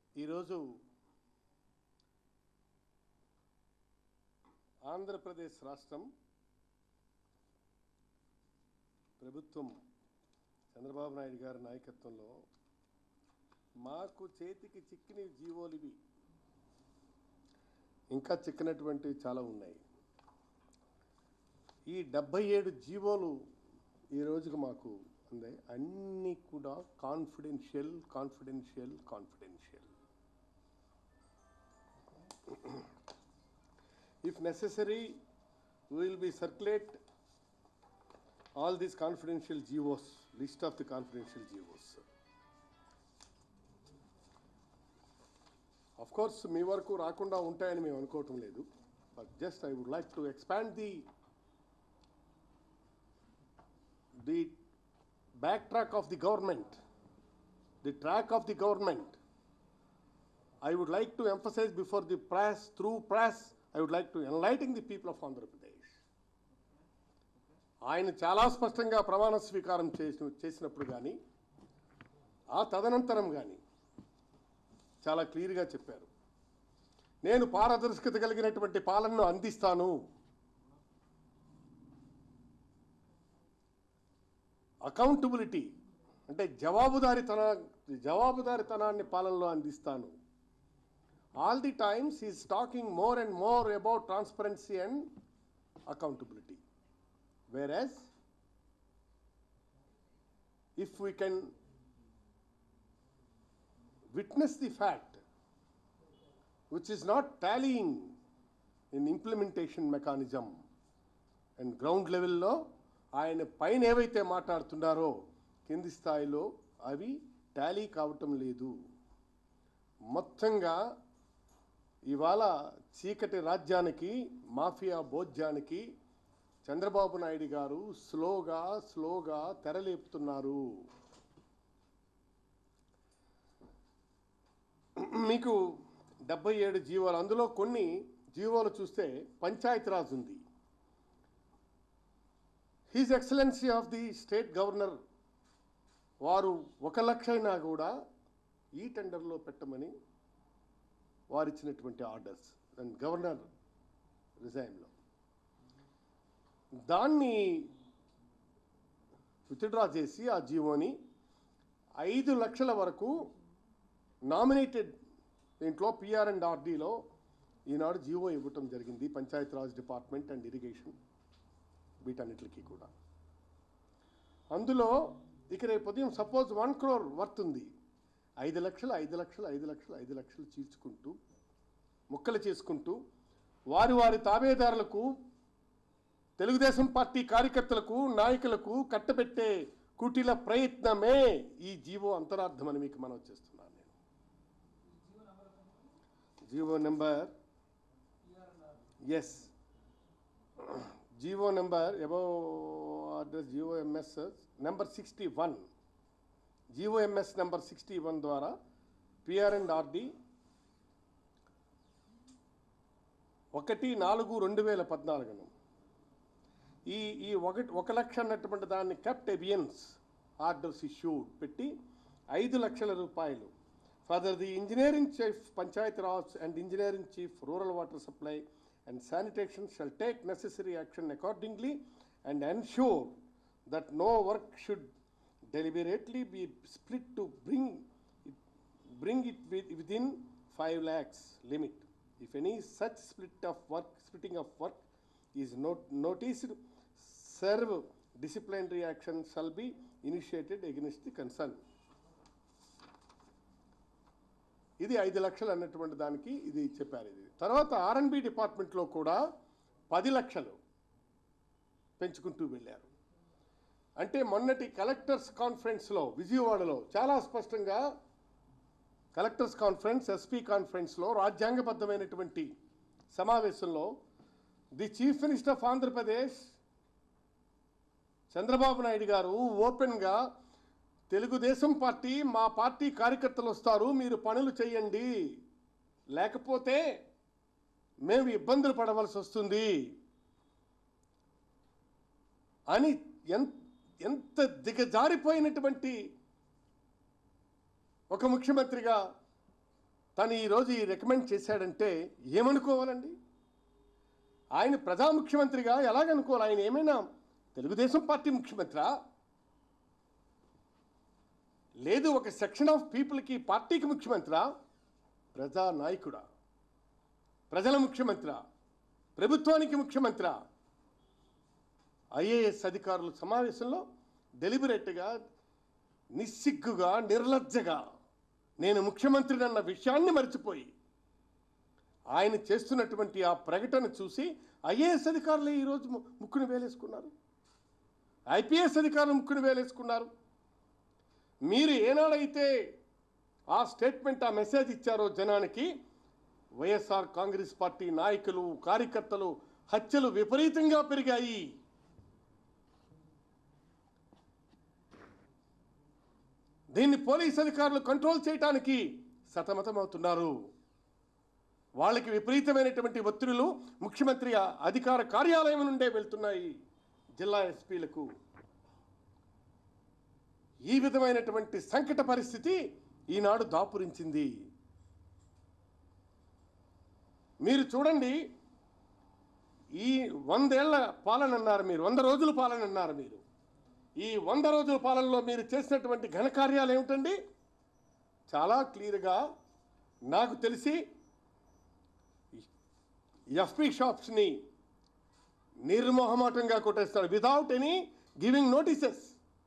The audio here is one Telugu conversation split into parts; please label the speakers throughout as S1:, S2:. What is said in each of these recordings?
S1: ఈరోజు ఆంధ్రప్రదేశ్ రాష్ట్రం ప్రభుత్వం చంద్రబాబు నాయుడు గారి నాయకత్వంలో మాకు చేతికి చిక్కిన జీవోలు ఇవి ఇంకా చిక్కినటువంటివి చాలా ఉన్నాయి ఈ డెబ్బై ఏడు జీవోలు ఈ రోజుకి మాకు అందాయి అన్నీ కూడా confidential confidential confidential if necessary will be circulate all these confidential GOs, list of the confidential GOs. Of course, మీ వరకు రాకుండా ఉంటాయని మేము అనుకోవటం లేదు but just I would like to expand the the back track of the government the track of the government I would like to emphasize before the press, through press, I would like to enlighten the people of Andhra Pradesh. ఆయన చాలా స్పష్టంగా ప్రమాణ స్వీకారం చేసిన చేసినప్పుడు కానీ ఆ తదనంతరం కానీ చాలా క్లియర్గా చెప్పారు నేను పారదర్శకత కలిగినటువంటి పాలనను అందిస్తాను అకౌంటబిలిటీ అంటే జవాబుదారితన జవాబుదారితనాన్ని పాలనలో అందిస్తాను all the times is talking more and more about transparency and accountability Whereas, if we can witness the fact which is not tallying in implementation mechanism and ground లెవెల్లో ఆయన పైన ఏవైతే మాట్లాడుతున్నారో కింది స్థాయిలో అవి టాలీ కావటం లేదు మొత్తంగా ఇవాళ చీకటి రాజ్యానికి మాఫియా భోజ్యానికి చంద్రబాబు నాయుడు గారు స్లోగా స్లోగా తెరలేపుతున్నారు మీకు డెబ్బై ఏడు జీవోలు అందులో కొన్ని జీవోలు చూస్తే పంచాయతీరాజ్ ఉంది his excellency of the state governor వారు ఒక లక్ష అయినా కూడా ఈ టెండర్లో పెట్టమని వారు ఇచ్చినటువంటి ఆర్డర్స్ అండ్ గవర్నర్ రిజైన్లో దాన్ని విత్డ్రా చేసి ఆ జీవోని ఐదు లక్షల వరకు నామినేటెడ్ దీంట్లో పిఆర్ అండ్ ఆర్డీలో ఈనాడు జీవో ఇవ్వటం జరిగింది పంచాయతీరాజ్ డిపార్ట్మెంట్ అండ్ ఇరిగేషన్ వీటన్నిటికీ కూడా అందులో ఇక రేపు ఉదయం సపోజ్ వన్ క్రోర్ వర్త్ ఉంది ఐదు లక్షలు ఐదు లక్షలు ఐదు లక్షలు ఐదు లక్షలు చీల్చుకుంటూ ముక్కలు చేసుకుంటూ వారి వారి తాబేదారులకు తెలుగుదేశం పార్టీ కార్యకర్తలకు నాయకులకు కట్టబెట్టే కుటిల ప్రయత్నమే ఈ జీవో అంతరార్థమని మీకు మనం చేస్తున్నాను నేను GO number S GO number above address GO MS number sixty one GO MS number sixty one ద్వారా పిఆర్ అండ్ ఆర్డి ఒకటి నాలుగు రెండు వేల పద్నాలుగును ఈ ఈ ఒకటి ఒక లక్ష అన్నటువంటి దాన్ని కెప్ట్ ఎబియన్స్ ఆర్డర్స్ ఇష్యూడ్ పెట్టి ఐదు లక్షల రూపాయలు further the engineering chief Panchayat Raj and engineering chief rural water supply and sanitation shall take necessary action accordingly and ensure that no work should deliberately be split to bring it, bring it with, within 5 lakhs limit. If any such split of work, splitting of work is not noticed, serve disciplinary action shall be initiated against the concern. ఇది ఐదు లక్షలు అన్నటువంటి దానికి ఇది చెప్పారు ఇది తర్వాత ఆర్ఎన్బి డిపార్ట్మెంట్లో కూడా పది లక్షలు పెంచుకుంటూ వెళ్ళారు అంటే మొన్నటి కలెక్టర్స్ కాన్ఫరెన్స్లో విజయవాడలో చాలా స్పష్టంగా కలెక్టర్స్ కాన్ఫరెన్స్ ఎస్పీ కాన్ఫరెన్స్లో రాజ్యాంగబద్ధమైనటువంటి సమావేశంలో the chief minister of Andhra Pradesh Chandrababu Naidu garu ఓపెన్గా తెలుగుదేశం పార్టీ మా పార్టీ కార్యకర్తలు వస్తారు మీరు పనులు చేయండి లేకపోతే మేము ఇబ్బందులు పడవలసి వస్తుంది అని ఎంత ఎంత దిగజారిపోయినటువంటి ఒక ముఖ్యమంత్రిగా తను ఈరోజు ఈ రికమెండ్ చేశాడంటే ఏమనుకోవాలండి ఆయన ప్రజా ముఖ్యమంత్రిగా ఎలాగనుకోవాలి ఆయన ఏమైనా తెలుగుదేశం పార్టీ ముఖ్యమంత్రా లేదు ఒక సెక్షన్ ఆఫ్ పీపుల్కి పార్టీకి ముఖ్యమంత్రా ప్రజా నాయకుడా ప్రజల ముఖ్యమంత్రి ప్రభుత్వానికి ముఖ్యమంత్రి ఐఏఎస్ అధికారుల సమావేశంలో డెలిబరేట్గా నిస్సిగ్గుగా నిర్లజ్జగా నేను ముఖ్యమంత్రిని అన్న విషయాన్ని మర్చిపోయి ఆయన చేస్తున్నటువంటి ఆ ప్రకటన చూసి ఐఏఎస్ అధికారులు ఈరోజు ము- ముక్కును వేలేసుకున్నారు ఐపీఎస్ అధికారులు ముక్కును వేలేసుకున్నారు మీరు ఏనాడైతే ఆ స్టేట్మెంట్ ఆ మెసేజ్ ఇచ్చారో జనానికి వైఎస్ఆర్ కాంగ్రెస్ పార్టీ నాయకులు కార్యకర్తలు హత్యలు విపరీతంగా పెరిగాయి దీన్ని పోలీస్ అధికారులు కంట్రోల్ చేయడానికి సతమతమవుతున్నారు వాళ్ళకి విపరీతమైనటువంటి ఒత్తిడులు ముఖ్యమంత్రి అధికార కార్యాలయం నుండే వెళ్తున్నాయి జిల్లా ఎస్పీలకు ఈ విధమైనటువంటి సంకట పరిస్థితి ఈనాడు దాపురించింది మీరు చూడండి ఈ వందేళ్ల పాలన అన్నారు మీరు వంద రోజుల పాలన అన్నారు మీరు ఈ వంద రోజుల పాలనలో మీరు చేసినటువంటి ఘనకార్యాలు ఏమిటండి చాలా క్లియర్గా నాకు తెలిసి ఎఫ్పి షాప్స్ని నిర్మోహమాటంగా కొట్టేస్తాడు without any giving notices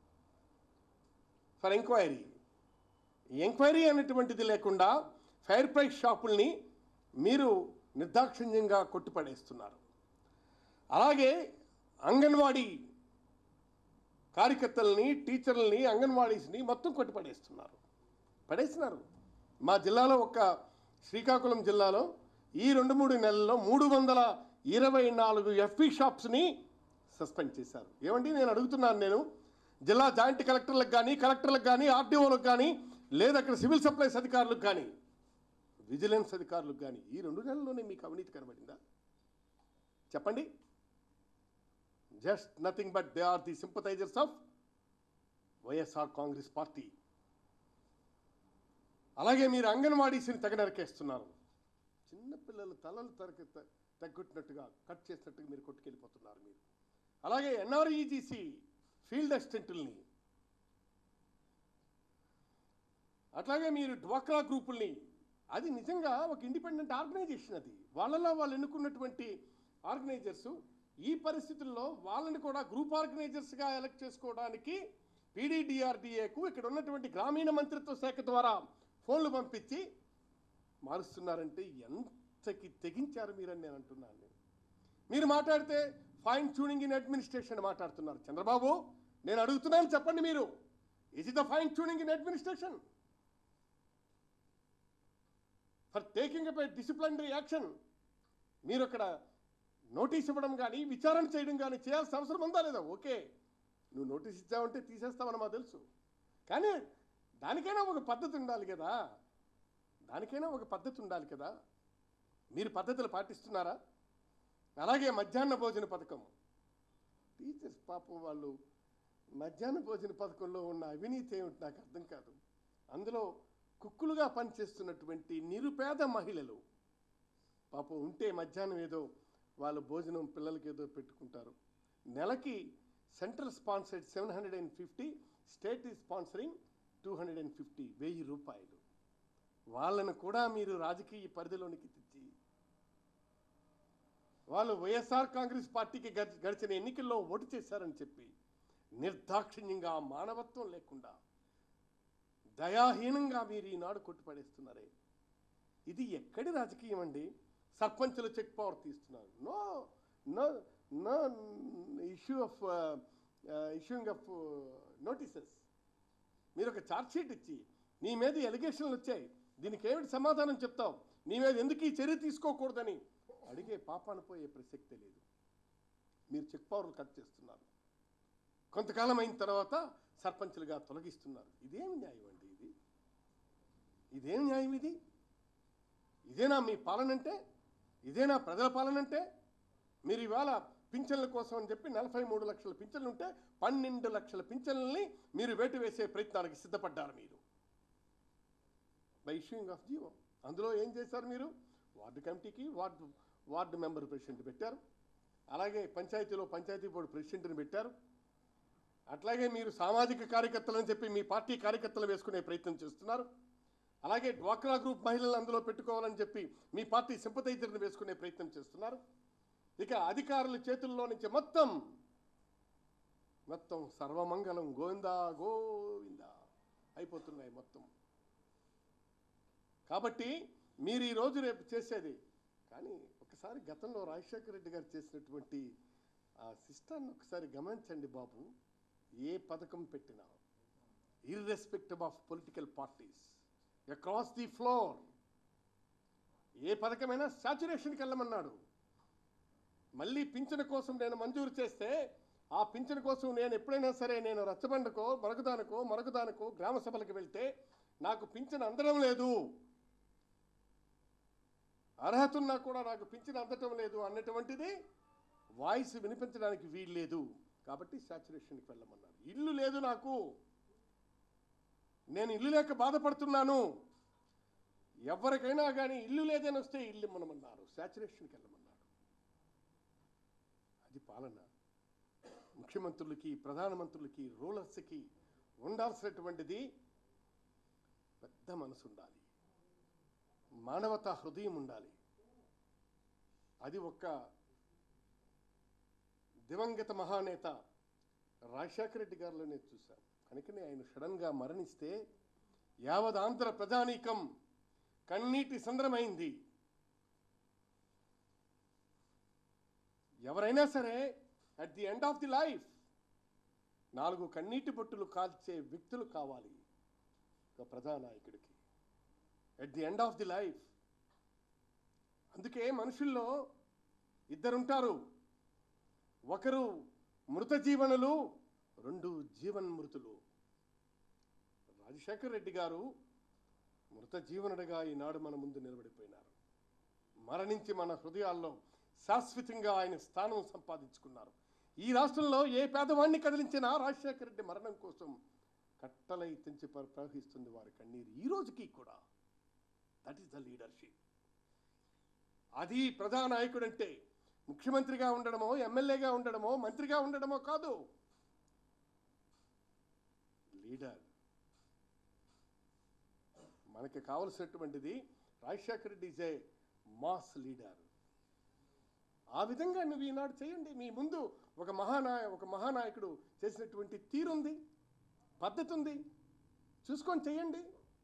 S1: for enquiry enquiry అనేటువంటిది లేకుండా ఫైర్ ప్రైస్ షాపుల్ని మీరు నిర్దాక్షిణ్యంగా కొట్టుపడేస్తున్నారు అలాగే అంగన్వాడీ కార్యకర్తల్ని టీచర్లని అంగన్వాడీస్ని మొత్తం కొట్టుపడేస్తున్నారు పడేస్తున్నారు మా జిల్లాలో ఒక శ్రీకాకుళం జిల్లాలో ఈ రెండు మూడు నెలల్లో మూడు వందల ఇరవై నాలుగు ఎఫ్పి షాప్స్ని సస్పెండ్ చేశారు ఏమండి నేను అడుగుతున్నాను నేను జిల్లా జాయింట్ కలెక్టర్లకు కానీ కలెక్టర్లకు కానీ ఆర్డీఓలకు కానీ లేదా అక్కడ సివిల్ సప్లైస్ అధికారులకు కానీ విజిలెన్స్ అధికారులకు కానీ ఈ రెండు నెలల్లోనే మీకు అవినీతి కనబడిందా చెప్పండి just nothing but they are the sympathisers of YSR Congress party అలాగే మీరు అంగన్వాడీస్ని తెగ నరికేస్తున్నారు చిన్నపిల్లలు తలలు తరక తగ్గొట్టినట్టుగా కట్ చేసినట్టుగా మీరు కొట్టుకెళ్ళిపోతున్నారు మీరు అలాగే ఎన్ఆర్ఈజీసీ ఫీల్డ్ అసిస్టెంటుల్ని అట్లాగే మీరు డ్వాక్రా గ్రూపుల్ని అది నిజంగా ఒక ఇండిపెండెంట్ ఆర్గనైజేషన్ అది వాళ్ళలో వాళ్ళు ఎన్నుకున్నటువంటి ఆర్గనైజర్స్ ఈ పరిస్థితుల్లో వాళ్ళని కూడా గ్రూప్ ఆర్గనైజర్స్గా ఎలక్ట్ చేసుకోవడానికి పీడీడీఆర్డీఏకు ఇక్కడ ఉన్నటువంటి గ్రామీణ మంత్రిత్వ శాఖ ద్వారా ఫోన్లు పంపించి మారుస్తున్నారంటే ఎంతకి తెగించారు మీరని నేను అంటున్నాను నేను. మీరు మాట్లాడితే ఫైన్ ట్యూనింగ్ ఇన్ అడ్మినిస్ట్రేషన్ మాట్లాడుతున్నారు చంద్రబాబు నేను అడుగుతున్నాను చెప్పండి మీరు is it the fine tuning in administration for taking up disciplinary action మీరు అక్కడ నోటీస్ ఇవ్వడం కానీ విచారణ చేయడం కానీ చేయాల్సిన అవసరం ఉందా లేదా ఓకే నువ్వు నోటీస్ ఇచ్చావంటే తీసేస్తామని మాకు తెలుసు కానీ దానికైనా ఒక పద్ధతి ఉండాలి కదా దానికైనా ఒక పద్ధతి ఉండాలి కదా మీరు పద్ధతులు పాటిస్తున్నారా అలాగే మధ్యాహ్న భోజన పథకం టీచర్స్ పాపం వాళ్ళు మధ్యాహ్న భోజన పథకంలో ఉన్న అవినీతి ఏమిటి నాకు అర్థం కాదు అందులో కుక్కులుగా పనిచేస్తున్నటువంటి నిరుపేద మహిళలు పాపం ఉంటే మధ్యాహ్నం ఏదో వాళ్ళ భోజనం పిల్లలకి ఏదో పెట్టుకుంటారు నెలకి central sponsored seven hundred and fifty state is sponsoring two hundred and fifty వెయ్యి రూపాయలు వాళ్ళను కూడా మీరు రాజకీయ పరిధిలోనికి తెచ్చి వాళ్ళు వైఎస్ఆర్ కాంగ్రెస్ పార్టీకి గడి- గడిచిన ఎన్నికల్లో ఓటు చేశారని చెప్పి నిర్దాక్షిణ్యంగా మానవత్వం లేకుండా దయాహీనంగా మీరు ఈనాడు కొట్టుపడేస్తున్నారే ఇది ఎక్కడి రాజకీయం అండి సర్పంచులు చెక్ పవర్ తీస్తున్నారు no no no issue of issuing of notices మీరు ఒక ఛార్జ్షీట్ ఇచ్చి నీ మీద ఎలిగేషన్లు వచ్చాయి దీనికి ఏమిటి సమాధానం చెప్తావు నీ మీద ఎందుకు ఈ చర్య తీసుకోకూడదని అడిగే పాపాన పోయే ప్రసక్తే లేదు మీరు చెక్ పవర్లు కట్ చేస్తున్నారు కొంతకాలం అయిన తర్వాత సర్పంచులుగా తొలగిస్తున్నారు ఇదేం న్యాయం అండి ఇది ఇదేం న్యాయం ఇది ఇదేనా మీ పాలన అంటే ఇదేనా ప్రజల పాలన అంటే మీరు ఇవాళ పింఛన్ల కోసం అని చెప్పి నలభై మూడు లక్షల పింఛన్లు ఉంటే పన్నెండు లక్షల పింఛన్లని మీరు వేటు వేసే ప్రయత్నానికి సిద్ధపడ్డారు మీరు బై ఇష్యూయింగ్ ఆఫ్ జీవో అందులో ఏం చేశారు మీరు వార్డు కమిటీకి వార్డు వార్డు మెంబర్ ప్రెసిడెంట్ పెట్టారు అలాగే పంచాయతీలో పంచాయతీ బోర్డు ప్రెసిడెంట్ని పెట్టారు అట్లాగే మీరు సామాజిక కార్యకర్తలని చెప్పి మీ పార్టీ కార్యకర్తలు వేసుకునే ప్రయత్నం చేస్తున్నారు అలాగే డ్వాక్రా గ్రూప్ మహిళలను అందులో పెట్టుకోవాలని చెప్పి మీ పార్టీ సింపతైజర్ని వేసుకునే ప్రయత్నం చేస్తున్నారు ఇక అధికారుల చేతుల్లో నుంచి మొత్తం మొత్తం సర్వమంగళం గోవిందా గోవిందా అయిపోతున్నాయి మొత్తం కాబట్టి మీరు ఈ రోజు రేపు చేసేది కానీ ఒకసారి గతంలో రాజశేఖర రెడ్డి గారు చేసినటువంటి ఆ సిస్టాన్ని ఒకసారి గమనించండి బాబు ఏ పథకం పెట్టినా irrespective of political parties across the floor ఏ పథకమైనా సాచురేషన్కి వెళ్ళమన్నాడు మళ్ళీ పింఛను కోసం నేను మంజూరు చేస్తే ఆ పింఛను కోసం నేను ఎప్పుడైనా సరే నేను రచ్చబండకో మరొకదానికో మరొకదానికో గ్రామ సభలకు వెళ్తే నాకు పింఛను అందడం లేదు అర్హత ఉన్నా కూడా నాకు పింఛను అందటం లేదు అన్నటువంటిది వాయిస్ వినిపించడానికి వీలు లేదు కాబట్టి సాచురేషన్కి వెళ్ళమన్నారు ఇల్లు లేదు నాకు నేను ఇల్లు లేక బాధపడుతున్నాను ఎవరికైనా కానీ ఇల్లు లేదని వస్తే ఇల్లు ఇమ్మనమన్నారు సాచురేషన్కి వెళ్ళమన్నారు అది పాలన ముఖ్యమంత్రులకి ప్రధానమంత్రులకి రూలర్స్కి ఉండాల్సినటువంటిది పెద్ద మనసు ఉండాలి మానవతా హృదయం ఉండాలి అది ఒక్క దివంగత మహానేత రాజశేఖర రెడ్డి గారిలో నేను చూశాను కనుకనే ఆయన సడన్గా మరణిస్తే యావద్ ఆంధ్ర ప్రజానీకం కన్నీటి సంద్రమైంది ఎవరైనా సరే at the end of the life నాలుగు కన్నీటి బొట్టులు కాల్చే వ్యక్తులు కావాలి ఒక ప్రజానాయకుడికి at the end of the life అందుకే మనుషుల్లో ఇద్దరుంటారు ఒకరు మృత జీవనులు రెండు జీవన్మృతులు రాజశేఖర్ రెడ్డి గారు మృత జీవనుడిగా ఈనాడు మన ముందు నిలబడిపోయినారు మరణించి మన హృదయాల్లో శాశ్వతంగా ఆయన స్థానం సంపాదించుకున్నారు ఈ రాష్ట్రంలో ఏ పేదవాడిని కదిలించినా రాజశేఖర రెడ్డి మరణం కోసం కట్టలై తెంచి ప్ర- ప్రవహిస్తుంది వారి కన్నీరు ఈ రోజుకి కూడా దట్ ఈస్ ద లీడర్షిప్ అది ప్రధానాయకుడు అంటే ముఖ్యమంత్రిగా ఉండడమో ఎమ్మెల్యేగా ఉండడమో మంత్రిగా ఉండడమో కాదు లీడర్ మనకి కావలసినటువంటిది Rajasekhara Reddy is a mass leader ఆ విధంగా నువ్వు ఈనాడు చేయండి మీ ముందు ఒక మహానాయ ఒక మహానాయకుడు చేసినటువంటి తీరుంది పద్ధతి ఉంది చూసుకొని చేయండి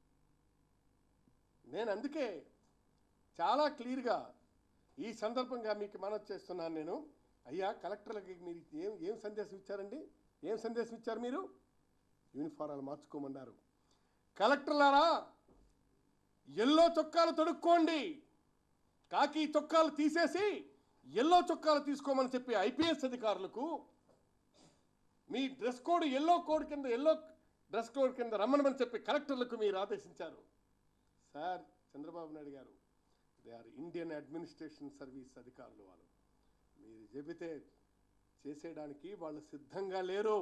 S1: నేను అందుకే చాలా క్లియర్గా ఈ సందర్భంగా మీకు మనవి చేస్తున్నాను నేను అయ్యా కలెక్టర్లకి మీరు ఏం ఏం సందేశం ఇచ్చారండి ఏం సందేశం ఇచ్చారు మీరు యూనిఫారాలు మార్చుకోమన్నారు కలెక్టర్లారా ఎల్లో చొక్కాలు తొడుక్కోండి కాకి చొక్కాలు తీసేసి ఎల్లో చొక్కాలు తీసుకోమని చెప్పి ఐపీఎస్ అధికారులకు మీ డ్రెస్ కోడ్ ఎల్లో కోడ్ కింద ఎల్లో డ్రెస్ కోడ్ కింద రమ్మనమని చెప్పి కలెక్టర్లకు మీరు ఆదేశించారు sir Chandrababu Naidu garu they are Indian administration service అధికారులు వాళ్ళు మీరు చెబితే చేసేయడానికి వాళ్ళు సిద్ధంగా లేరు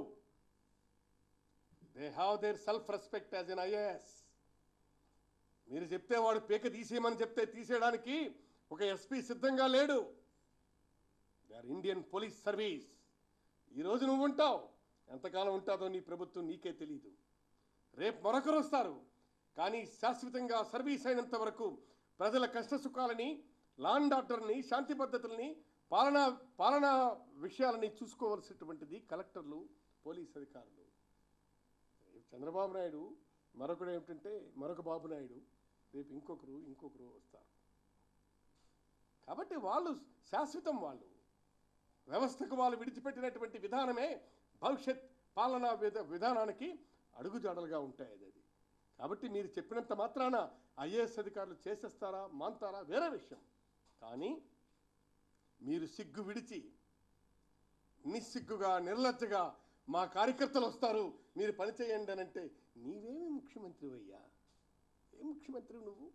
S1: they have their self respect as an IAS మీరు చెప్తే వాడు పీక తీసేయమని చెప్తే తీసేయడానికి ఒక ఎస్పీ సిద్ధంగా లేడు they are Indian police service ఈరోజు నువ్వు ఉంటావు ఎంతకాలం ఉంటుందో నీ ప్రభుత్వం నీకే తెలియదు రేపు మరొకరు వస్తారు కానీ శాశ్వతంగా సర్వీస్ అయినంత వరకు ప్రజల కష్ట సుఖాలని లాండ్ ఆర్డర్ని శాంతి పద్ధతుల్ని పాలనా పాలనా విషయాలని చూసుకోవలసినటువంటిది కలెక్టర్లు పోలీస్ అధికారులు రేపు చంద్రబాబు నాయుడు మరొకడు ఏమిటంటే మరొక బాబు నాయుడు రేపు ఇంకొకరు ఇంకొకరు వస్తారు కాబట్టి వాళ్ళు శాశ్వతం వాళ్ళు వ్యవస్థకు వాళ్ళు విడిచిపెట్టినటువంటి విధానమే భవిష్యత్ పాలనా విధ విధానానికి అడుగుజాడలుగా ఉంటాయి అది అది కాబట్టి మీరు చెప్పినంత మాత్రాన ఐఏఎస్ అధికారులు చేసేస్తారా మాంతారా వేరే విషయం కానీ మీరు సిగ్గు విడిచి నిస్సిగ్గుగా నిర్లజ్జగా మా కార్యకర్తలు వస్తారు మీరు పని చేయండి అని అంటే నీవేమి ముఖ్యమంత్రి అయ్యా ఏ ముఖ్యమంత్రి నువ్వు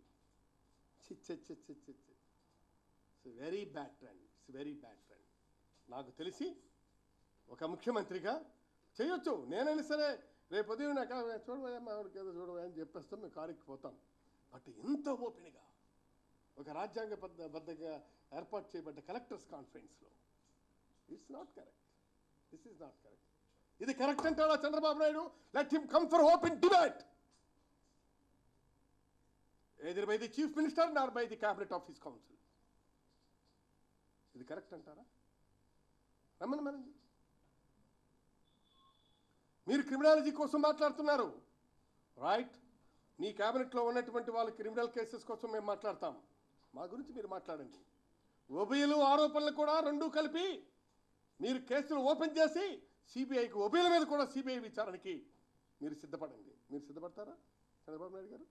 S1: it's very bad trend it's very bad trend నాకు తెలిసి ఒక ముఖ్యమంత్రిగా చేయొచ్చు నేనైనా సరే రేపు ఉదయం నాకు చూడవా మా వాడికి ఏదో చూడవా అని చెప్పేస్తాం మేము కారుకి పోతాం బట్ ఎంత ఓపెన్గా ఒక రాజ్యాంగ బద్ద- బద్ధంగా ఏర్పాటు చేయబడ్డ కలెక్టర్స్ కాన్ఫరెన్స్లో it's not correct this is not correct ఇది కరెక్ట్ అంటాడా Chandrababu Naidu let him come for open debate ఎదురు by the chief minister nor by the cabinet office council ఇది కరెక్ట్ అంటారా రమ్మని మనండి మీరు క్రిమినాలజీ కోసం మాట్లాడుతున్నారు రైట్ మీ క్యాబినెట్లో ఉన్నటువంటి వాళ్ళ క్రిమినల్ కేసెస్ కోసం మేము మాట్లాడతాం మా గురించి మీరు మాట్లాడండి ఉభయలు ఆరోపణలు కూడా రెండూ కలిపి మీరు కేసులు ఓపెన్ చేసి సిబిఐకి ఉభయల మీద కూడా సిబిఐ విచారణకి మీరు సిద్ధపడండి మీరు సిద్ధపడతారా చంద్రబాబు నాయుడు గారు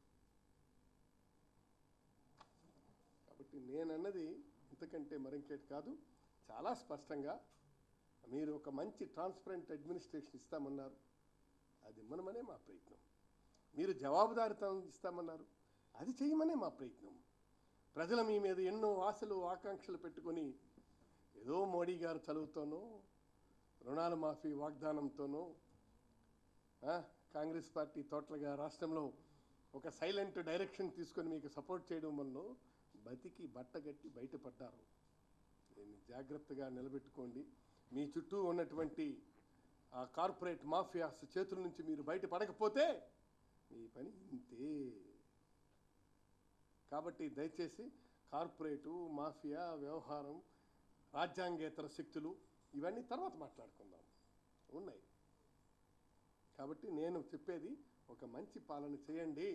S1: కాబట్టి నేను అన్నది ఇంతకంటే మరింకేటి కాదు చాలా స్పష్టంగా మీరు ఒక మంచి ట్రాన్స్పరెంట్ అడ్మినిస్ట్రేషన్ ఇస్తామన్నారు అది ఇమ్మనమనే మా ప్రయత్నం మీరు జవాబుదారితనం ఇస్తామన్నారు అది చేయమనే మా ప్రయత్నం ప్రజల మీ మీద ఎన్నో ఆశలు ఆకాంక్షలు పెట్టుకొని ఏదో మోడీ గారు చదువుతోనో రుణాల మాఫీ వాగ్దానంతోనో ఆ, కాంగ్రెస్ పార్టీ తోటలుగా రాష్ట్రంలో ఒక సైలెంట్ డైరెక్షన్ తీసుకొని మీకు సపోర్ట్ చేయడం వల్ల బతికి బట్టగట్టి బయటపడ్డారు దీన్ని జాగ్రత్తగా నిలబెట్టుకోండి మీ చుట్టూ ఉన్నటువంటి ఆ కార్పొరేట్ మాఫియాస్ చేతుల నుంచి మీరు బయటపడకపోతే మీ పని ఇంతే కాబట్టి దయచేసి కార్పొరేటు మాఫియా వ్యవహారం రాజ్యాంగేతర శక్తులు ఇవన్నీ తర్వాత మాట్లాడుకుందాం ఉన్నాయి కాబట్టి నేను చెప్పేది ఒక మంచి పాలన చేయండి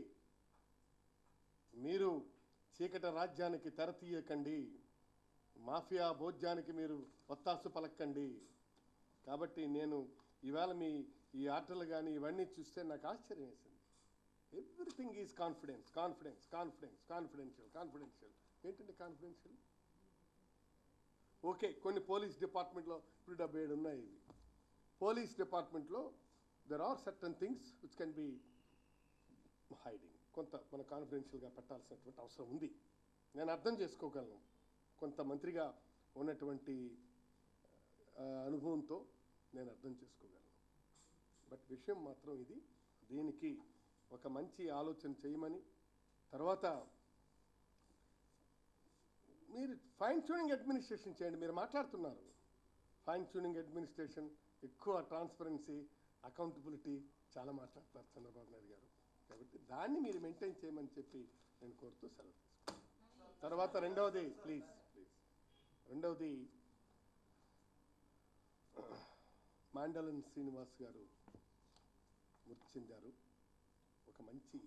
S1: మీరు చీకట రాజ్యానికి తెర తీయకండి మాఫియా భోజ్యానికి మీరు ఒత్తాసు పలక్కండి కాబట్టి నేను ఈవేళ మీ ఈ ఆటలు కానీ ఇవన్నీ చూస్తే నాకు ఆశ్చర్యం వేసింది everything is confidence confidence confidence confidential confidential ఏంటంటే కాన్ఫిడెన్షియల్ ఓకే కొన్ని పోలీస్ డిపార్ట్మెంట్లో ఇప్పుడు డెబ్బై ఏడు ఉన్నాయి ఇవి పోలీస్ డిపార్ట్మెంట్లో there are certain things which can be hiding కొంత మన కాన్ఫిడెన్షియల్గా పెట్టాల్సినటువంటి అవసరం ఉంది నేను అర్థం చేసుకోగలను కొంత మంత్రిగా ఉన్నటువంటి ఆ, అనుభవంతో నేను అర్థం చేసుకోగలను బట్ విషయం మాత్రం ఇది దీనికి ఒక మంచి ఆలోచన చేయమని తర్వాత మీరు ఫైన్ ట్యూనింగ్ అడ్మినిస్ట్రేషన్ చేయండి మీరు మాట్లాడుతున్నారు ఫైన్ ట్యూనింగ్ అడ్మినిస్ట్రేషన్ ఎక్కువ ట్రాన్స్పరెన్సీ అకౌంటబిలిటీ చాలా మాట్లాడతారు చంద్రబాబు నాయుడు గారు కాబట్టి దాన్ని మీరు మెయింటైన్ చేయమని చెప్పి నేను కోరుతూ సెలవు తీసుకుంటాను తర్వాత రెండవది ప్లీజ్ ప్లీజ్ రెండవది మాండలన్ శ్రీనివాస్ గారు మృతి చెందారు ఒక మంచి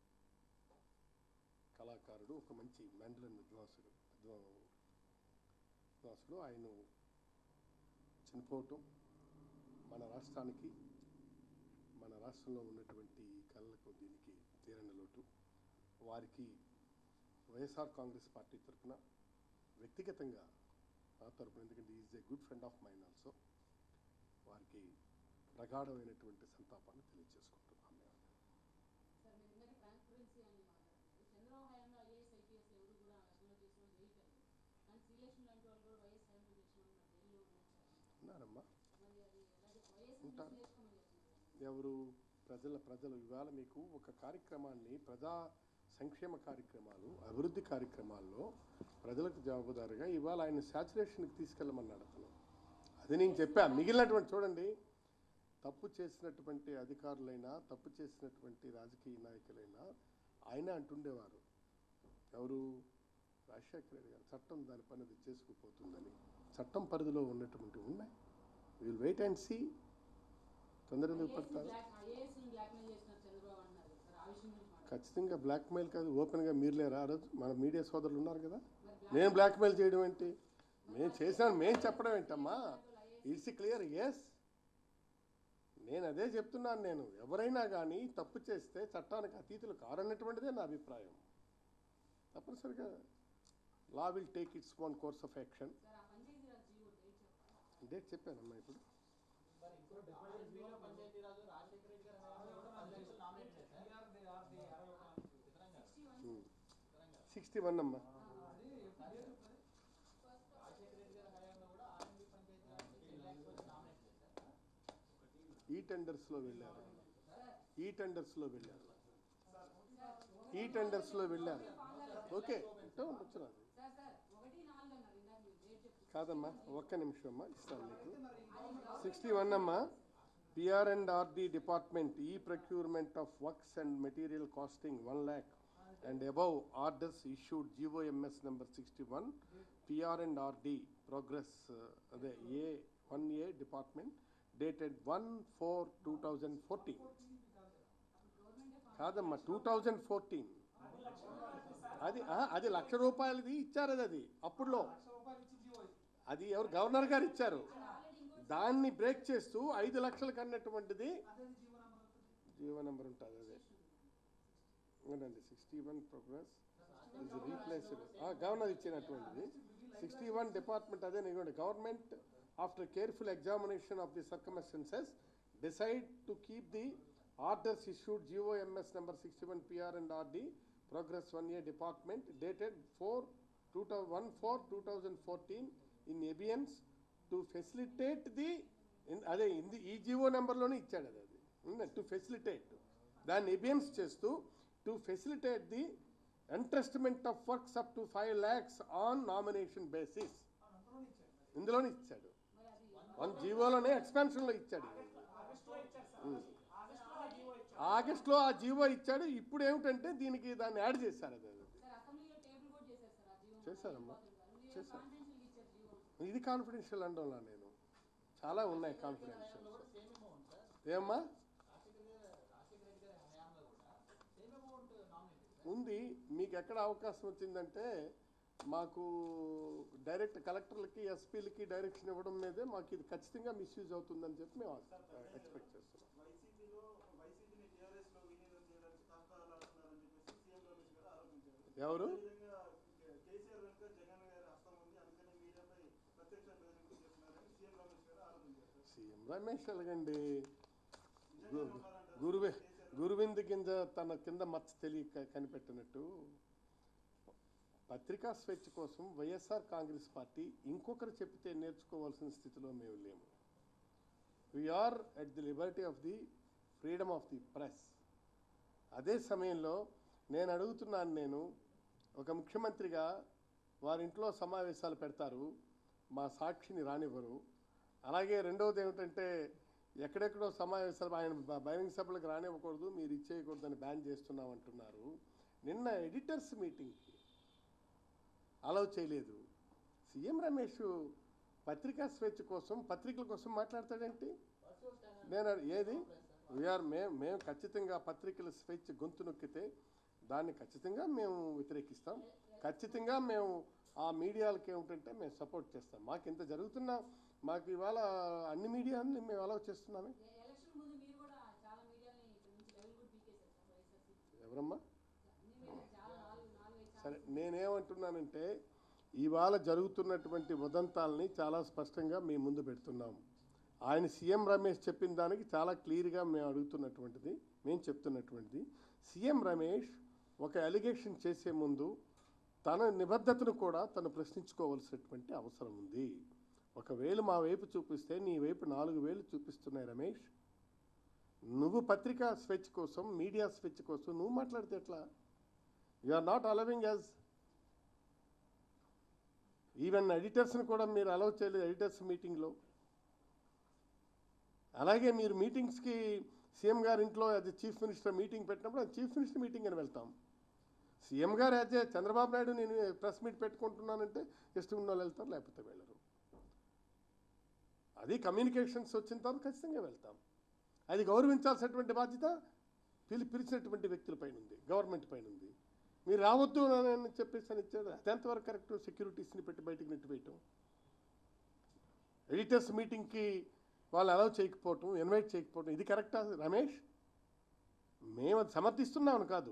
S1: కళాకారుడు ఒక మంచి మ్యాండలన్ విద్వాంసుడు విద్వా విద్వాంసుడు ఆయన చనిపోవటం మన రాష్ట్రానికి మన రాష్ట్రంలో ఉన్నటువంటి కళలకు దీనికి తీరని లోటు వారికి వైఎస్ఆర్ కాంగ్రెస్ పార్టీ తరఫున వ్యక్తిగతంగా నా తరపున ఎందుకంటే is a good friend of mine also వారికి ప్రగాఢమైనటువంటి సంతాపాన్ని తెలియజేసుకుంటున్నాం మేము
S2: సార్ మీరు ఇందాక ట్రాన్స్పరెన్సీ అని మాట్లాడుతున్నారు చంద్రబాబు హయాంలో ఐఏఎస్ ఐపీఎస్ ఎవరు కూడా అదుపులో చేసిన జైలు కానీ శ్రీలక్ష్మి లాంటి వాళ్ళు కూడా వైఎస్ హయాంలో చేసిన వాళ్ళు మరి జైల్లో ఉన్నారు
S1: ఉన్నారమ్మా
S2: మరి అది అలాగే వైఎస్
S1: ఉంటారు.
S2: చేసుకోమని చెప్తున్నారు
S1: ఎవరు ప్రజల ప్రజలు ఇవాళ మీకు ఒక కార్యక్రమాన్ని ప్రజా సంక్షేమ కార్యక్రమాలు అభివృద్ధి కార్యక్రమాల్లో ప్రజలకు జవాబుదారుగా ఇవాళ ఆయన శాచురేషన్కి తీసుకెళ్ళమన్నాడు అతను అది నేను చెప్పా మిగిలినటువంటి చూడండి తప్పు చేసినటువంటి అధికారులైనా తప్పు చేసినటువంటి రాజకీయ నాయకులైనా ఆయన అంటుండేవారు ఎవరు రాజశేఖర రెడ్డి గారు చట్టం దాని పని అది చేసుకుపోతుందని చట్టం పరిధిలో ఉన్నటువంటి ఉన్నాయి విల్ వెయిట్ అండ్ సీ తొందరగా ఎందుకు పడతారు
S2: ఐఏఎస్ బ్లాక్మెయిల్ చేసినారు చంద్రబాబు అన్నారు కదా సార్ ఆ విషయం గురించి మాట్లాడారు
S1: ఖచ్చితంగా బ్లాక్మెయిల్ కాదు ఓపెన్గా మీరు లేరా ఆ రోజు మన మీడియా సోదరులు ఉన్నారు కదా నేను బ్లాక్మెయిల్ చేయడం ఏంటి మేము చేసాను మేము చెప్పడం ఏంటమ్మా ఈసీ క్లియర్ ఎస్ నేను అదే చెప్తున్నాను నేను ఎవరైనా కానీ తప్పు చేస్తే చట్టానికి అతీతులు కారన్నటువంటిదే నా అభిప్రాయం తప్పనిసరిగా law will take its own course of action
S2: sir ఆ పంచాయతీ రాజ్ జీవో డేట్ చెప్పాలి
S1: డేట్ చెప్పానమ్మా ఇప్పుడు
S3: మరి ఇప్పుడు ఆర్ఎస్పీలో పంచాయతీరాజు రాజశేఖర రెడ్డి గారి హయాంలో కూడా పది లక్షలు నామినేట్ చేశారు విధంగా
S2: సిక్స్టీ వన్
S3: విధంగా
S1: సిక్స్టీ వన్ అమ్మా
S3: రాజశేఖర రెడ్డి గారి హయాంలో కూడా ఆర్ఎంపీ పంచాయతీరాజ్ టెన్ ల్యాక్స్ వరకు నామినేట్ చేశారు
S1: ఈ టెండర్స్లో వెళ్ళారు ఈ టెండర్స్లో వెళ్ళారు ఈ టెండర్స్లో వెళ్ళారు ఓకే అంటే ఉండొచ్చు నాది
S2: సార్ సార్ ఒకటి నాలుగు అన్నారు ఇందాక మీరు డేట్ చెప్పి
S1: కాదమ్మా ఒక్క నిమిషం అమ్మా ఇస్తాను మీకు సిక్స్టీ వన్ అమ్మా పిఆర్ అండ్ ఆర్డి డిపార్ట్మెంట్ ఈ procurement of works and material costing one lakh and above orders issued GOMS number sixty one PR and RD progress అదే A one A department dated one four two thousand fourteen కాదమ్మా టూ థౌజండ్ ఫోర్టీన్ అది ఆ, అది లక్ష రూపాయలది ఇచ్చారు అది అది అప్పుడులో అది ఎవరు గవర్నర్ గారు ఇచ్చారు దాన్ని బ్రేక్ చేస్తూ ఐదు లక్షలకు అన్నటువంటిది జీవో నెంబర్ ఉంటుంది అదే అవునండి సిక్స్టీ వన్ ప్రోగ్రెస్ ఇది రీప్లేస్డ్ గవర్నర్ ఇచ్చినటువంటిది సిక్స్టీ వన్ డిపార్ట్మెంట్ అదే ఇవ్వండి government after careful examination of the circumstances decide to keep the orders issued GOMS number sixty one PR and RD progress one year department dated four two thou one four two thousand fourteen in abeyance to facilitate the అదే ఇంది ఈ జిఓ నెంబర్లోనే ఇచ్చాడు అది అది టు ఫెసిలిటేట్ దాన్ని ఎబియన్స్ చేస్తూ to facilitate the entrustment of works up to five lakhs on nomination basis ఇందులోనే ఇచ్చాడు వన్ జీవోలోనే ఎక్స్పాన్షన్లో ఇచ్చాడు ఉం. ఆగస్టులో ఆ జీవో ఇచ్చాడు ఇప్పుడు ఏమిటంటే దీనికి దాన్ని యాడ్ చేశారు అది అది.
S2: సార్ అసెంబ్లీలో టేబుల్ కూడా చేశారు సార్ ఆ జీవో
S1: చేశారమ్మా చేశారు
S2: కాన్ఫిడెన్షియల్ ఇచ్చారు జీవో
S1: ఇది కాన్ఫిడెన్షియల్ అండంలా నేను చాలా ఉన్నాయి కాన్ఫిడెన్షియల్
S3: కూడా సేమ్ అమౌంట్ సార్
S1: ఏమ్మా
S3: రాజశేఖర్ గారు రాజశేఖర రెడ్డి గారి హయాంలో కూడా సేమ్ అమౌంట్ నామినేటెడ్
S1: ఉంది మీకు ఎక్కడ అవకాశం వచ్చిందంటే మాకు డైరెక్ట్ కలెక్టర్లకి ఎస్పీలకి డైరెక్షన్ ఇవ్వడం మీదే మాకు ఇది ఖచ్చితంగా మిస్యూజ్ అవుతుందని చెప్పి మేము ఎక్స్పెక్ట్ చేస్తున్నాం
S4: వైసీపీలో వైసీపీని టీఆర్ఎస్ లో విలీనం చేయడానికి తాత్కాలాడుతున్నారని చెప్పేసి సీఎం రమేష్ గారు ఆరోపించారు
S1: ఎవరు
S4: అదేవిధంగా కేసీఆర్ వెనుక జగన్ గారి హస్తం ఉంది అందుకని మీడియాపై ప్రత్యక్ష బెదిరింపులు చేస్తున్నారని సీఎం రమేష్ గారు ఆరోపించారు
S1: సీఎం రమేష్ ఎలాగండి
S4: నిజంగానే ఉన్నారంటారు
S1: గురువే గురువింద కింద తన కింద మచ్చ తెలియక కనిపెట్టినట్టు పత్రికా స్వేచ్ఛ కోసం వైఎస్ఆర్ కాంగ్రెస్ పార్టీ ఇంకొకరు చెప్తే నేర్చుకోవాల్సిన స్థితిలో మేము లేము we are at the liberty of the freedom of the press అదే సమయంలో నేను అడుగుతున్నాను నేను ఒక ముఖ్యమంత్రిగా వారింట్లో సమావేశాలు పెడతారు మా సాక్షిని రానివ్వరు అలాగే రెండవది ఏమిటంటే ఎక్కడెక్కడో సమావేశాలు ఆయన బ- బహిరంగ సభలకు రానివ్వకూడదు మీరు ఇచ్చేయకూడదని బ్యాన్ చేస్తున్నాం అంటున్నారు నిన్న ఎడిటర్స్ మీటింగ్కి అలౌ చేయలేదు సీఎం రమేష్ పత్రికా స్వేచ్ఛ కోసం పత్రికల కోసం మాట్లాడతాడేంటి నేను అడి- ఏది వీఆర్ మేము మేము ఖచ్చితంగా పత్రికల స్వేచ్ఛ గొంతు నొక్కితే దాన్ని ఖచ్చితంగా మేము వ్యతిరేకిస్తాం ఖచ్చితంగా మేము ఆ మీడియాలకి ఏమిటంటే మేము సపోర్ట్ చేస్తాం మాకు ఇంత జరుగుతున్నా మాకు ఇవాళ అన్ని మీడియాని మేము అలౌ చేస్తున్నామే
S2: ఎ- ఎలక్షన్ ముందు మీరు కూడా చాలా మీడియాని ఇక్కడ నుంచి లెవెల్ కూడా పీకేశారు సార్ వైఎస్ఆర్సీపీ
S1: ఎవరమ్మా
S2: అన్ని మీడియా చాలా నాలుగు నాలుగు ఐదు
S1: సరే నేనేమంటున్నానంటే ఇవాళ జరుగుతున్నటువంటి ఉదంతాలని చాలా స్పష్టంగా మీ ముందు పెడుతున్నాం ఆయన సీఎం రమేష్ చెప్పిన దానికి చాలా క్లియర్గా మేము అడుగుతున్నటువంటిది మేము చెప్తున్నటువంటిది సీఎం రమేష్ ఒక అలిగేషన్ చేసే ముందు తన నిబద్ధతను కూడా తను ప్రశ్నించుకోవాల్సినటువంటి అవసరం ఉంది ఒకవేళ మా వైపు చూపిస్తే నీ వైపు నాలుగు వేలు చూపిస్తున్నాయి రమేష్ నువ్వు పత్రికా స్వేచ్ఛ కోసం మీడియా స్వేచ్ఛ కోసం నువ్వు మాట్లాడితే ఎట్లా you are not allowing as even ఎడిటర్స్ని కూడా మీరు అలౌ చేయలేదు ఎడిటర్స్ మీటింగ్లో అలాగే మీరు మీటింగ్స్కి సీఎం గారి ఇంట్లో అది చీఫ్ మినిస్టర్ మీటింగ్ పెట్టినప్పుడు అది చీఫ్ మినిస్టర్ మీటింగ్ అని వెళ్తాం సీఎం గారు యాజ్ ఏ చంద్రబాబు నాయుడు నేను ప్రెస్ మీట్ పెట్టుకుంటున్నానంటే ఇష్టం ఉన్న వాళ్ళు వెళ్తారు లేకపోతే వెళ్ళరు అది కమ్యూనికేషన్స్ వచ్చిన తర్వాత ఖచ్చితంగా వెళ్తాం అది గౌరవించాల్సినటువంటి బాధ్యత పిలి పిలిచినటువంటి వ్యక్తుల పైన ఉంది గవర్నమెంట్ పైన ఉంది మీరు రావద్దు అని చెప్పేసి అని ఇచ్చారు అది ఎంతవరకు కరెక్ట్ సెక్యూరిటీస్ని పెట్టి బయటికి నెట్టివేయటం ఎడిటర్స్ మీటింగ్కి వాళ్ళు అలౌ చేయకపోవటం ఇన్వైట్ చేయకపోవటం ఇది కరెక్టా రమేష్ మేము అది సమర్థిస్తున్నామని కాదు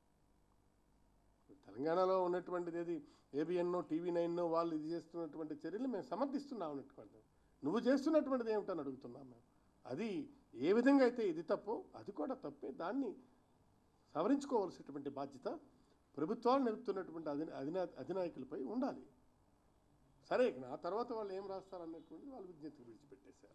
S1: తెలంగాణలో ఉన్నటువంటిది ఏది ఏబిఎన్నో టీవీ నైన్నో వాళ్ళు ఇది చేస్తున్నటువంటి చర్యలు మేము సమర్థిస్తున్నాం అన్నటువంటి నువ్వు చేస్తున్నటువంటిది ఏమిటని అడుగుతున్నాం మేము అది ఏ విధంగా అయితే ఇది తప్పో అది కూడా తప్పే దాన్ని సవరించుకోవాల్సినటువంటి బాధ్యత ప్రభుత్వాలు నిలుపుతున్నటువంటి అధిన అధినా అధినాయకులపై ఉండాలి సరే ఇక ఆ తర్వాత వాళ్ళు ఏం రాస్తారు అన్నటువంటి వాళ్ళు విజ్ఞతకు విడిచిపెట్టేశారు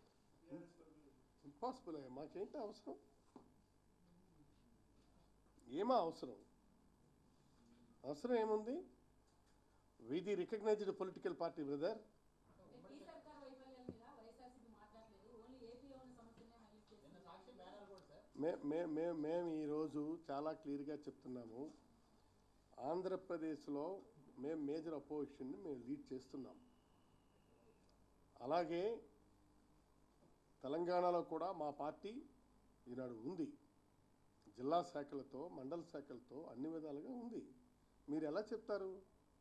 S1: ఇంపాసిబుల్ అయ్యా మాకేంటి అవసరం ఏమో అవసరం అవసరం ఏముంది విధి రికగ్నైజ్డ్ పొలిటికల్ పార్టీ బ్రదర్
S2: ఈ సర్కార్ వైఫల్యాల మీద వైఎస్ఆర్సీపీ మాట్లాడలేదు ఓన్లీ ఏపీలో ఉన్న సమస్యలనే హైలైట్
S3: నిన్న
S2: చేస్తుంది
S3: సాక్షి బ్యానర్ కూడా సార్
S1: మే మే మే మేము ఈరోజు చాలా క్లియర్గా చెప్తున్నాము ఆంధ్రప్రదేశ్లో మేము మేజర్ అపోజిషన్ని మేము లీడ్ చేస్తున్నాం అలాగే తెలంగాణలో కూడా మా పార్టీ ఈనాడు ఉంది జిల్లా శాఖలతో మండల శాఖలతో అన్ని విధాలుగా ఉంది మీరు ఎలా చెప్తారు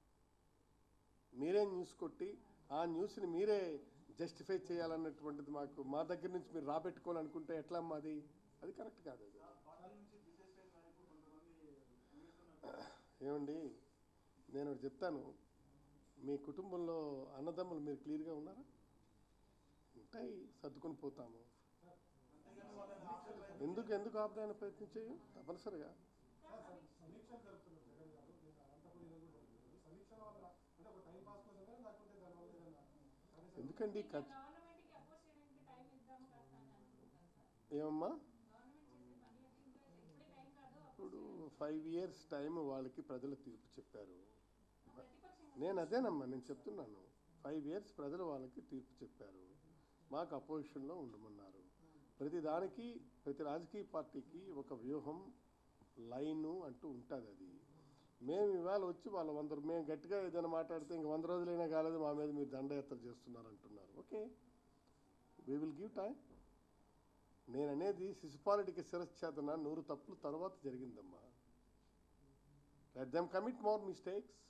S1: మీరే న్యూస్ కొట్టి ఆ న్యూస్ని మీరే జస్టిఫై చేయాలన్నటువంటిది మాకు మా దగ్గర నుంచి మీరు రాబెట్టుకోవాలనుకుంటే ఎట్లా మాది అది కరెక్ట్ కాదు అది
S4: పార్టీ నుంచి తీసేసిన నాయకులు కొంతమంది యూనిట్లున్నారు.
S1: ఏమండి నేను ఒకటి చెప్తాను మీ కుటుంబంలో అన్నదమ్ములు మీరు క్లియర్గా ఉన్నారా ఉంటాయి సర్దుకొని పోతాము
S4: అంతేగాని వాళ్ళని ఆప్షన్ రైతు
S1: ఎందుకు ఎందుకు ఆపడానికి ప్రయత్నం చేయు తప్పనిసరిగా
S5: సమీక్ష జరుపుతున్నారు జగన్ గారు దీన్ని అనంతపురం ఇది కూడా జరుగుతుంది సమీక్ష వల్ల అంటే ఒక టైం పాస్ కోసమే లేకపోతే దానివల్ల ఏదైనా కనీసం
S1: ఎందుకండి ఖర్చు
S2: గవర్నమెంట్ కి అపోజ్ చేయడానికి టైం ఇద్దాము కాస్త అని అనుకుంటారు సార్
S1: ఏమమ్మా
S2: గవర్నమెంట్ చేసే పని అయితే ఇంకా ఇప్పుడే టైం కాదు
S1: ఇప్పుడు ఫైవ్ ఇయర్స్ టైం వాళ్ళకి ప్రజలు తీర్పు చెప్పారు
S2: ప్రతిపక్షంగా
S1: నేను అదేనమ్మా నేను చెప్తున్నాను ఫైవ్ ఇయర్స్ ప్రజలు వాళ్ళకి తీర్పు చెప్పారు మాకు అపోజిషన్లో ఉండమన్నారు ప్రతి దానికి ప్రతి రాజకీయ పార్టీకి ఒక వ్యూహం లైను అంటూ ఉంటుంది అది మేము ఇవాళ వచ్చి వాళ్ళ వంద రూ- మేము గట్టిగా ఏదైనా మాట్లాడితే ఇంక వంద రోజులైనా కాలేదు మా మీద మీరు దండయాత్ర చేస్తున్నారు అంటున్నారు okay we will give time నేను అనేది శిశుపాలుడికి శిరచ్ఛేదన నూరు తప్పులు తర్వాత జరిగిందమ్మా let them commit more mistakes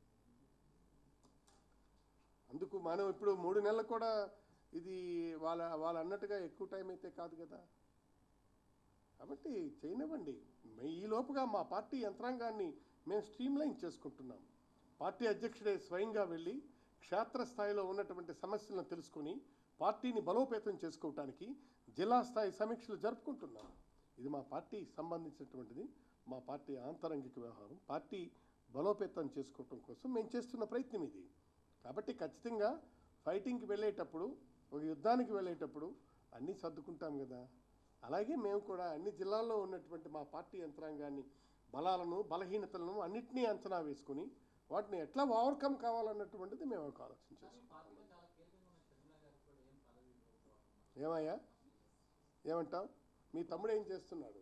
S1: అందుకు మనం ఇప్పుడు మూడు నెలలు కూడా ఇది వాళ్ళ వాళ్ళు అన్నట్టుగా ఎక్కువ టైం అయితే కాదు కదా కాబట్టి చేయనివ్వండి మే- ఈ లోపుగా మా పార్టీ యంత్రాంగాన్ని మేము స్ట్రీమ్లైన్ చేసుకుంటున్నాం పార్టీ అధ్యక్షుడే స్వయంగా వెళ్ళి క్షేత్రస్థాయిలో ఉన్నటువంటి సమస్యలను తెలుసుకొని పార్టీని బలోపేతం చేసుకోవటానికి జిల్లా స్థాయి సమీక్షలు జరుపుకుంటున్నాం ఇది మా పార్టీకి సంబంధించినటువంటిది మా పార్టీ ఆంతరంగిక వ్యవహారం పార్టీ బలోపేతం చేసుకోవటం కోసం మేము చేస్తున్న ప్రయత్నం ఇది కాబట్టి ఖచ్చితంగా ఫైటింగ్కి వెళ్ళేటప్పుడు ఒక యుద్ధానికి వెళ్ళేటప్పుడు అన్నీ సర్దుకుంటాం కదా అలాగే మేము కూడా అన్ని జిల్లాల్లో ఉన్నటువంటి మా పార్టీ యంత్రాంగాన్ని బలాలను బలహీనతలను అన్నిటినీ అంచనా వేసుకుని వాటిని ఎట్లా ఓవర్కమ్ కావాలన్నటువంటిది మేము ఒక ఆలోచన
S3: సార్
S1: చేస్తాం
S3: ఈ పార్టీలో చాలా కీలకంగా ఉన్న షర్మిల గారికి కూడా ఏం పదవి ఇవ్వకపోవడం
S1: ఏమయ్యా ఏమంటావు మీ తమ్ముడు ఏం చేస్తున్నాడు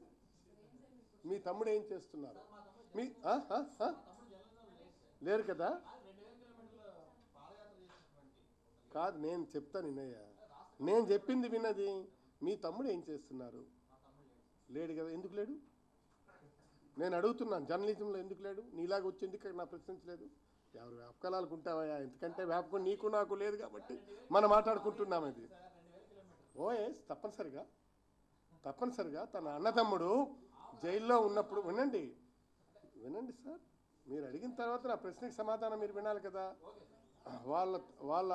S1: మీ తమ్ముడు ఏం చేస్తున్నారు
S3: మా తమ్ముడు
S1: మీ ఆ? ఆ? ఆ?
S3: మా తమ్ముడు జలంలో లేదు సార్
S1: లేరు కదా
S3: ఆయన రెండు వేల కిలోమీటర్ల పాదయాత్ర చేసినటువంటి ఒక
S1: కాదు నేను చెప్తాను వినయ్య నేను చెప్పింది విన్నది మీ తమ్ముడు ఏం చేస్తున్నారు
S3: మా తమ్ముడు లేదు
S1: లేడు కదా ఎందుకు లేడు నేను అడుగుతున్నాను జర్నలిజంలో ఎందుకు లేడు నీలాగా వచ్చి ఎందుకు ఇక్కడ నా ప్రశ్నించలేదు ఎవరు వ్యాపకాలకు ఉంటావయ్యా ఎందుకంటే వ్యాపకం నీకు నాకు లేదు కాబట్టి మనం మాట్లాడుకుంటున్నాం ఇది
S3: సార్ రెండు వేల కిలోమీటర్లు
S1: ఓఎస్ తప్పనిసరిగా తప్పనిసరిగా తన అన్నదమ్ముడు జైల్లో ఉన్నప్పుడు వినండి వినండి సార్ మీరు అడిగిన తర్వాత నా ప్రశ్నకి సమాధానం మీరు వినాలి కదా వాళ్ళ వాళ్ళ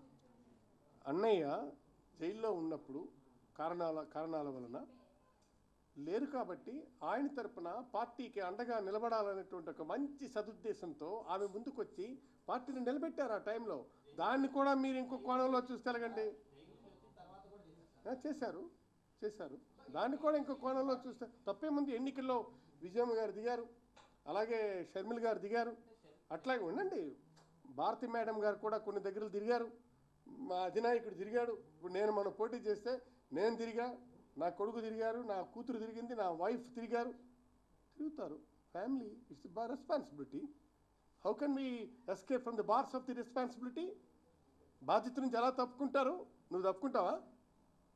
S1: అన్నయ్య జైల్లో ఉన్నప్పుడు కారణాల కారణాల వలన లేరు కాబట్టి ఆయన తరపున పార్టీకి అండగా నిలబడాలనేటువంటి ఒక మంచి సదుద్దేశంతో ఆమె ముందుకొచ్చి పార్టీని నిలబెట్టారు ఆ టైంలో దాన్ని కూడా మీరు ఇంకో కోణంలో చూస్తే ఎలాగండి
S3: తర్వాత కూడా చేశారు సార్
S1: ఆ, చేశారు చేశారు దాన్ని కూడా ఇంకో కోణంలో చూస్తే తప్పేముంది ఎన్నికల్లో విజయమ్మ గారు దిగారు అలాగే షర్మిల గారు దిగారు అట్లాగే ఉండండి భారతి మేడం గారు కూడా కొన్ని దగ్గరలు తిరిగారు మా అధినాయకుడు తిరిగాడు ఇప్పుడు నేను మనం పోటీ చేస్తే నేను తిరిగా నా కొడుకు తిరిగారు నా కూతురు తిరిగింది నా వైఫ్ తిరిగారు తిరుగుతారు family it's ba responsibility how can we escape from the bars of the responsibility బాధ్యత నుంచి ఎలా తప్పుకుంటారు నువ్వు తప్పుకుంటావా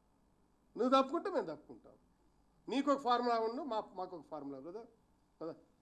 S1: నువ్వు తప్పుకుంటే మేము తప్పుకుంటాం నీకు ఒక ఫార్ములా ఉండు మా మాకు ఒక ఫార్ములా బ్రదర్ కదా